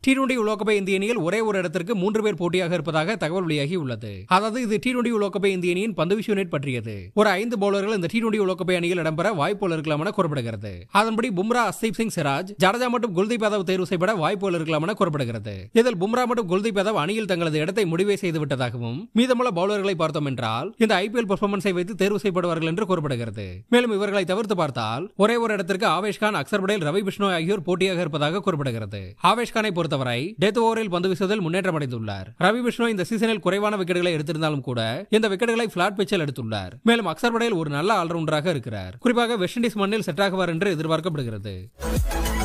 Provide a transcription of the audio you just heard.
T twenty உலகக்கோப்பை இந்திய அணியில் ஒரே ஒரு இடத்திற்கு மூன்று பேர் போட்டியாக இருப்பதாக தகவல் வெளியாகி உள்ளது அதாவது இது டி டுவெண்டி உலகக்கோப்பை இந்திய அணியின் பந்துவீச்சு யூனிட் பற்றியது ஒரு ஐந்து பவுலர்கள் இந்த டி டுவெண்டி உலகக்கோப்பை அணியில் இடம்பெற வாய்ப்புகள் இருக்கலாம் என கூறப்படுகிறது அதன்படி பும்ரா அஸ்தீப் சிங் சிராஜ் ஜடேஜா மற்றும் குல்தீப் யாதவ் தேர்வு செய்யப்பட வாய்ப்புகள் இருக்கலாம் என கூறப்படுகிறது இதில் பும்ரா மற்றும் குல்தீப் யாதவ் அணியில் தங்களது இடத்தை முடிவே செய்து விட்டதாகவும் மீதமுள்ள பவுலர்களை பார்த்தோம் என்றால் இந்த ஐபிஎல் பெர்ஃபார்மன்ஸை வைத்து தேர்வு செய்யப்படுவார்கள் என்று கூறப்படுகிறது மேலும் இவர்களை தவிர்த்து பார்த்தால் ஒரே ஒரு இடத்திற்கு ஆவேஷ் கான் அக்சர் படேல் ரவி பிஷ்ணோய் ஆகியோர் போட்டியாக இருப்பதாக கூறப்படுகிறது ஆவேஷ் கானை பொறுத்தவரை டெத் ஓவரில் பந்து வீசுவதில் முன்னேற்றம் அடைந்துள்ளார் ரவி பிஷ்ணோய் இந்த சீசனில் குறைவான விக்கெட்டுகளை எடுத்திருந்தாலும் கூட இந்த விக்கெட்டுகளை பிளாட் பிச்சில் எடுத்துள்ளார் மேலும் அக்சர் படேல் ஒரு நல்ல ஆல்ரவுண்டராக இருக்கிறார் குறிப்பாக வெஸ்ட் இண்டீஸ் மண்ணில் செட் ஆகுவார் என்று எதிர்பார்க்கப்படுகிறது